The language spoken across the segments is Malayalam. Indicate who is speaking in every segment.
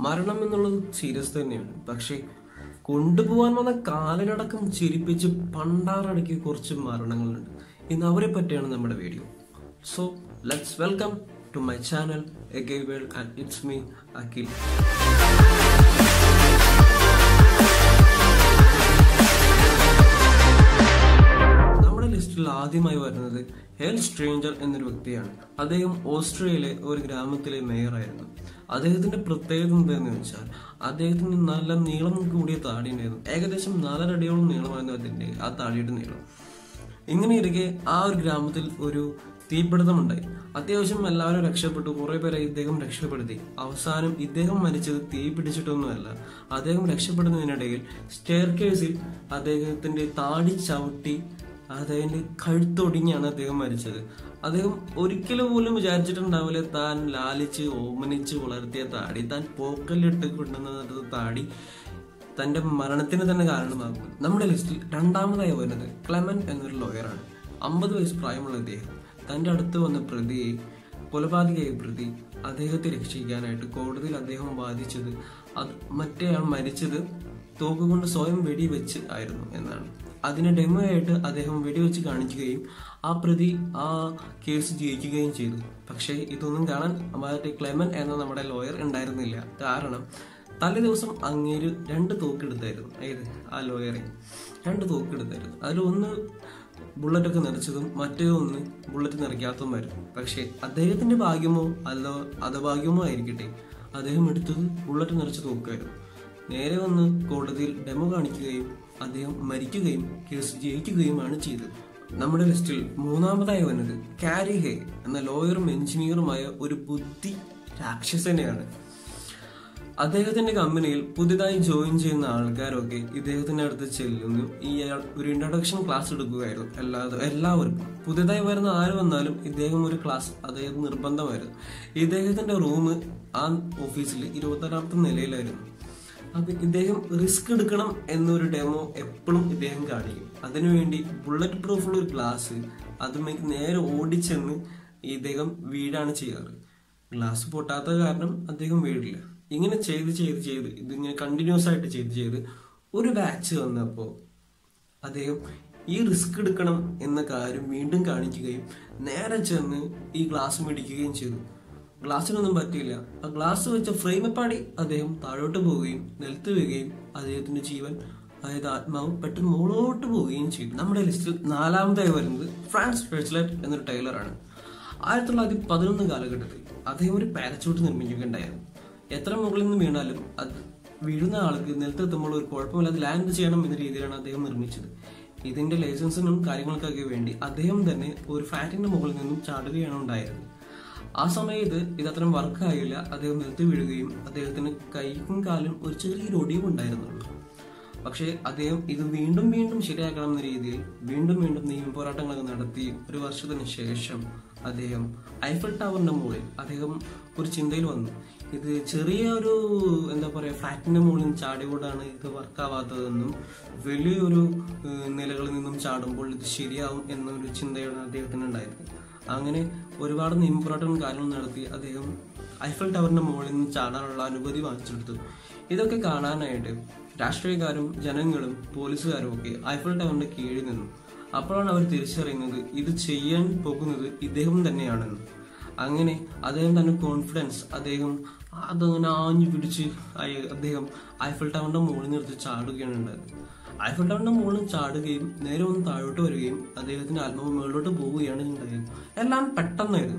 Speaker 1: മരണം എന്നുള്ളത് സീരിയസ് തന്നെയാണ് പക്ഷേ കൊണ്ടുപോകാൻ വന്ന കാലിനടക്കം ചിരിപ്പിച്ച് പണ്ടാറടക്കിയ കുറച്ച് മരണങ്ങളുണ്ട് ഇന്ന് അവരെ പറ്റിയാണ് നമ്മുടെ video so let's welcome to my channel a gay world and it's me Akhil നമ്മുടെ ലിസ്റ്റിൽ ആദ്യമായി വരുന്നത് ഹെൽ സ്ട്രേഞ്ചർ എന്നൊരു വ്യക്തിയാണ് അദ്ദേഹം ഓസ്ട്രേലിയയിലെ ഒരു ഗ്രാമത്തിലെ മേയറായിരുന്നു അദ്ദേഹത്തിന്റെ പ്രത്യേകത എന്താണെന്ന് വെച്ചാൽ അദ്ദേഹത്തിന് നല്ല നീളം കൂടിയ താടി ഉണ്ടായിരുന്നു ഏകദേശം നാലരടിയോളം നീളമായിരുന്നു അതിന്റെ ആ താടിയുടെ നീളം ഇങ്ങനെ ഇരിക്കെ ആ ഒരു ഗ്രാമത്തിൽ ഒരു തീപിടുത്തമുണ്ടായി അത്യാവശ്യം എല്ലാവരും രക്ഷപ്പെട്ടു കുറെ പേരെ ഇദ്ദേഹം രക്ഷപ്പെടുത്തി അവസാനം ഇദ്ദേഹം മരിച്ചത് തീ പിടിച്ചിട്ടൊന്നുമല്ല അദ്ദേഹം രക്ഷപ്പെടുന്നതിനിടയിൽ സ്റ്റെയർ കേസിൽ അദ്ദേഹത്തിന്റെ താടി ചവിട്ടി അദ്ദേഹത്തിന്റെ കഴുത്തൊടിഞ്ഞാണ് അദ്ദേഹം മരിച്ചത് അദ്ദേഹം ഒരിക്കലും പോലും വിചാരിച്ചിട്ടുണ്ടാവില്ല താൻ ലാലിച്ച് ഓമനിച്ച് വളർത്തിയ താടി താൻ പോക്കലിട്ട് കൊണ്ടുവന്ന താടി തന്റെ മരണത്തിന് തന്നെ കാരണമാകും നമ്മുടെ ലിസ്റ്റിൽ രണ്ടാമതായി വരുന്നത് ക്ലെമൻ എന്നൊരു ലോയറാണ് അമ്പത് വയസ്സ് പ്രായമുള്ള അദ്ദേഹം തന്റെ അടുത്ത് വന്ന പ്രതിയെ കൊലപാതകയായ പ്രതി അദ്ദേഹത്തെ രക്ഷിക്കാനായിട്ട് കോടതിയിൽ അദ്ദേഹം വാദിച്ചത് അത് മറ്റേയാൾ മരിച്ചത് തോക്കുകൊണ്ട് സ്വയം വെടിവെച്ച് ആയിരുന്നു എന്നാണ് അതിന് ഡെമോ ആയിട്ട് അദ്ദേഹം വെടിവെച്ച് കാണിക്കുകയും ആ പ്രതി ആ കേസ് ജയിക്കുകയും ചെയ്തു പക്ഷേ ഇതൊന്നും കാണാൻ മറ്റേ ക്ലെമൻ എന്ന നമ്മുടെ ലോയർ ഉണ്ടായിരുന്നില്ല കാരണം തലേ ദിവസം അങ്ങേര് രണ്ട് തോക്കെടുത്തായിരുന്നു ഏത് ആ ലോയറെ രണ്ട് തോക്കെടുത്തായിരുന്നു അതിൽ ഒന്ന് ബുള്ളറ്റ് ഒക്കെ നിറച്ചതും മറ്റേ ഒന്ന് ബുള്ളറ്റ് നിറയ്ക്കാത്തതുമായിരുന്നു പക്ഷേ അദ്ദേഹത്തിന്റെ ഭാഗ്യമോ അല്ല അധഭാഗ്യമോ ആയിരിക്കട്ടെ അദ്ദേഹം എടുത്തത് ബുള്ളറ്റ് നിറച്ച തോക്കായിരുന്നു നേരെ വന്ന് കോടതിയിൽ ഡെമോ കാണിക്കുകയും അദ്ദേഹം മരിക്കുകയും കേസ് ജയിക്കുകയുമാണ് ചെയ്തത് നമ്മുടെ ലിസ്റ്റിൽ മൂന്നാമതായി വന്നത് കാരി ഹേ എന്ന ലോയറും എഞ്ചിനീയറുമായ ഒരു ബുദ്ധി രാക്ഷസനെയാണ് അദ്ദേഹത്തിന്റെ കമ്പനിയിൽ പുതിയതായി ജോയിൻ ചെയ്യുന്ന ആൾക്കാരൊക്കെ ഇദ്ദേഹത്തിന്റെ അടുത്ത് ചെല്ലുന്നു ഇയാൾ ഒരു ഇൻട്രൊഡക്ഷൻ ക്ലാസ് എടുക്കുകയായിരുന്നു എല്ലാ എല്ലാവർക്കും പുതിയതായി വരുന്ന ആര് വന്നാലും ഇദ്ദേഹം ഒരു ക്ലാസ് അദ്ദേഹം നിർബന്ധമായിരുന്നു ഇദ്ദേഹത്തിന്റെ റൂം ആ ഓഫീസിൽ ഇരുപത്താറാമത്തെ നിലയിലായിരുന്നു അപ്പൊ ഇദ്ദേഹം റിസ്ക് എടുക്കണം എന്നൊരു ഡെമോ എപ്പോഴും ഇദ്ദേഹം കാണിക്കും അതിനുവേണ്ടി ബുള്ളറ്റ് പ്രൂഫുള്ള ഒരു ഗ്ലാസ് അതുമേക്ക് നേരെ ഓടിച്ചെന്ന് ഇദ്ദേഹം വീടാണ് ചെയ്യാറ് ഗ്ലാസ് പൊട്ടാത്ത കാരണം അദ്ദേഹം വീടില്ല ഇങ്ങനെ ചെയ്ത് ചെയ്ത് ചെയ്ത് ഇതിങ്ങനെ കണ്ടിന്യൂസ് ആയിട്ട് ചെയ്ത് ചെയ്ത് ഒരു ബാച്ച് വന്നപ്പോൾ അദ്ദേഹം ഈ റിസ്ക് എടുക്കണം എന്ന കാര്യം വീണ്ടും കാണിക്കുകയും നേരെ ചെന്ന് ഈ ഗ്ലാസ് മേടിക്കുകയും ചെയ്തു ഗ്ലാസ്സിനൊന്നും പറ്റിയില്ല ആ ഗ്ലാസ് വെച്ച ഫ്രെയിമപ്പാടി അദ്ദേഹം താഴോട്ട് പോവുകയും നിലത്ത് വീഴുകയും അദ്ദേഹത്തിന്റെ ജീവൻ അതായത് ആത്മാവ് പെട്ടെന്ന് മുകളോട്ട് പോവുകയും ചെയ്തു നമ്മുടെ ലിസ്റ്റിൽ നാലാമതായി വരുന്നത് ഫ്രാൻസ് റെസ്ലറ്റ് എന്നൊരു ടൈലറാണ് ആയിരത്തി തൊള്ളായിരത്തി പതിനൊന്ന് കാലഘട്ടത്തിൽ അദ്ദേഹം ഒരു പാരച്ചൂട്ട് നിർമ്മിക്കുകയുണ്ടായിരുന്നു എത്ര മുകളിൽ നിന്ന് വീണാലും അത് വീഴുന്ന ആൾക്ക് നിലത്തെത്തുമ്പോൾ ഒരു കുഴപ്പമില്ലാതെ ലാൻഡ് ചെയ്യണം എന്ന രീതിയിലാണ് അദ്ദേഹം നിർമ്മിച്ചത് ഇതിന്റെ ലൈസൻസിനും കാര്യങ്ങൾക്കൊക്കെ വേണ്ടി അദ്ദേഹം തന്നെ ഒരു ഫ്ലാറ്റിന്റെ മുകളിൽ നിന്നും ചാടുകയാണ് ഉണ്ടായിരുന്നത് ആ സമയത്ത് ഇത് അത്രയും വർക്ക് ആയില്ല അദ്ദേഹം നിലത്ത് വീഴുകയും അദ്ദേഹത്തിന് കൈക്കും കാലും ഒരു ചെറിയൊരു ഒടിവും ഉണ്ടായിരുന്നുള്ളൂ പക്ഷേ അദ്ദേഹം ഇത് വീണ്ടും വീണ്ടും ശരിയാക്കണം എന്ന രീതിയിൽ വീണ്ടും വീണ്ടും നിയമ പോരാട്ടങ്ങളൊക്കെ നടത്തി ഒരു വർഷത്തിന് ശേഷം അദ്ദേഹം ഐഫൽ ടവറിന്റെ മുകളിൽ അദ്ദേഹം ഒരു ചിന്തയിൽ വന്നു ഇത് ചെറിയ ഒരു എന്താ പറയുക ഫ്ലാറ്റിന്റെ മുകളിൽ നിന്ന് ചാടികൊണ്ടാണ് ഇത് വർക്കാവാത്തതെന്നും വലിയൊരു ഏഹ്, നിലകളിൽ നിന്നും ചാടുമ്പോൾ ഇത് ശരിയാവും എന്നൊരു ചിന്തയാണ് അദ്ദേഹത്തിന് ഉണ്ടായിരുന്നത് അങ്ങനെ ഒരുപാട് നിയമപോരാട്ടവും കാര്യങ്ങളും നടത്തി അദ്ദേഹം ഐഫൽ ടവറിന്റെ മുകളിൽ നിന്ന് ചാടാനുള്ള അനുമതി വാങ്ങിച്ചെടുത്തു ഇതൊക്കെ കാണാനായിട്ട് രാഷ്ട്രീയക്കാരും ജനങ്ങളും പോലീസുകാരും ഒക്കെ ഐഫൽ ടവറിന്റെ കീഴിൽ നിന്നു അപ്പോഴാണ് അവർ തിരിച്ചറിയുന്നത് ഇത് ചെയ്യാൻ പോകുന്നത് ഇദ്ദേഹം തന്നെയാണെന്ന് അങ്ങനെ അദ്ദേഹം തന്നെ കോൺഫിഡൻസ് അദ്ദേഹം അതങ്ങനെ ആഞ്ഞു പിടിച്ച് അയ- അദ്ദേഹം ഐഫൽ ടവറിന്റെ മുകളിൽ നിർത്തി ചാടുകയാണ് ഉണ്ടായത് ഐഫൽ ടവറിന്റെ മുകളിൽ ചാടുകയും നേരെ ഒന്ന് താഴോട്ട് വരികയും അദ്ദേഹത്തിന്റെ ആത്മാവ് മുകളിലോട്ട് പോവുകയാണ് ഉണ്ടായത് എല്ലാം പെട്ടെന്നായിരുന്നു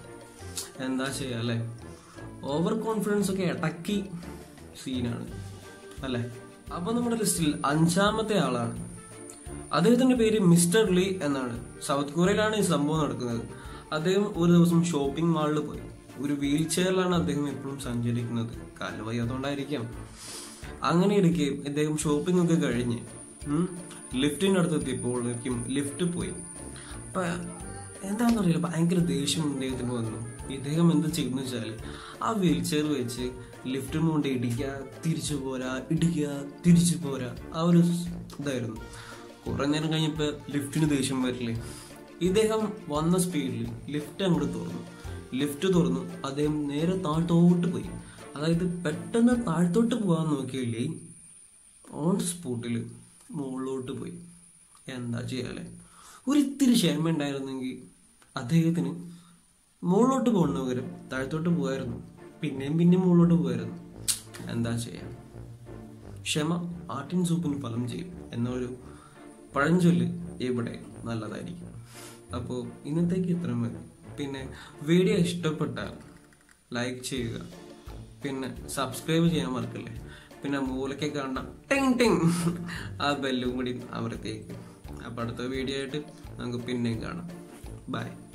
Speaker 1: എന്താ ചെയ്യാ അല്ലെ ഓവർ കോൺഫിഡൻസ് ഒക്കെ ഇടക്കി സീനാണ് അല്ലെ അപ്പൊ നമ്മുടെ ലിസ്റ്റിൽ അഞ്ചാമത്തെ ആളാണ് അദ്ദേഹത്തിന്റെ പേര് മിസ്റ്റർ ലീ എന്നാണ് സൗത്ത് കൊറിയയിലാണ് ഈ സംഭവം നടക്കുന്നത് അദ്ദേഹം ഒരു ദിവസം ഷോപ്പിംഗ് മാളിൽ പോയി ഒരു വീൽ ചെയറിലാണ് അദ്ദേഹം എപ്പോഴും സഞ്ചരിക്കുന്നത് കാല് വയ്യാത്തോണ്ടായിരിക്കാം അങ്ങനെ ഇരിക്കെ ഇദ്ദേഹം ഷോപ്പിംഗ് ഒക്കെ കഴിഞ്ഞ് ഉം, ലിഫ്റ്റിന്റെ അടുത്ത് എത്തിയപ്പോഴേക്കും ലിഫ്റ്റ് പോയി അപ്പൊ എന്താണെന്നറിയില്ല ഭയങ്കര ദേഷ്യം ഇദ്ദേഹത്തിന് വന്നു ഇദ്ദേഹം എന്ത് ചെയ്യുന്നു വെച്ചാല് ആ വീൽ ചെയർ വെച്ച് ലിഫ്റ്റ് കൊണ്ട് ഇടിക്കുക തിരിച്ചു പോരാ ഇടിക്കുക തിരിച്ചു പോരാ ആ ഒരു ഇതായിരുന്നു കുറെ നേരം കഴിഞ്ഞപ്പോ ലിഫ്റ്റിന് ദേഷ്യം വരില്ലേ ഇദ്ദേഹം വന്ന സ്പീഡിൽ ലിഫ്റ്റ് അങ്ങോട്ട് തുറന്നു ലിഫ്റ്റ് തുറന്നു അദ്ദേഹം നേരെ താഴോട്ട് പോയി അതായത് പെട്ടെന്ന് താഴ്ത്തോട്ട് പോകാൻ നോക്കിയില്ലേ ഓൺ സ്പോട്ടിൽ മുകളിലോട്ട് പോയി എന്താ ചെയ്യാലേ ഒരിത്തിരി ക്ഷമ ഉണ്ടായിരുന്നെങ്കിൽ അദ്ദേഹത്തിന് മുകളിലോട്ട് പോകുന്ന പകരം താഴത്തോട്ട് പോകായിരുന്നു പിന്നെയും പിന്നെയും മുകളിലോട്ട് പോകായിരുന്നു എന്താ ചെയ്യാം ക്ഷമ ആട്ടിൻ സൂപ്പിന് ഫലം ചെയ്യും എന്നൊരു പഴഞ്ചൊല്ല് ഇവിടെ നല്ലതായിരിക്കും അപ്പോൾ ഇന്നത്തേക്ക് ഇത്രയും മതി പിന്നെ വീഡിയോ ഇഷ്ടപ്പെട്ടാൽ ലൈക്ക് ചെയ്യുക പിന്നെ സബ്സ്ക്രൈബ് ചെയ്യാൻ മറക്കല്ലേ പിന്നെ മൂലയ്ക്ക് കാണുന്ന ടിങ് ടിങ് ആ ബെല്ലും കൂടി അമർത്തേക്ക് അപ്പോൾ അടുത്ത വീഡിയോ ആയിട്ട് നമുക്ക് പിന്നെയും കാണാം ബൈ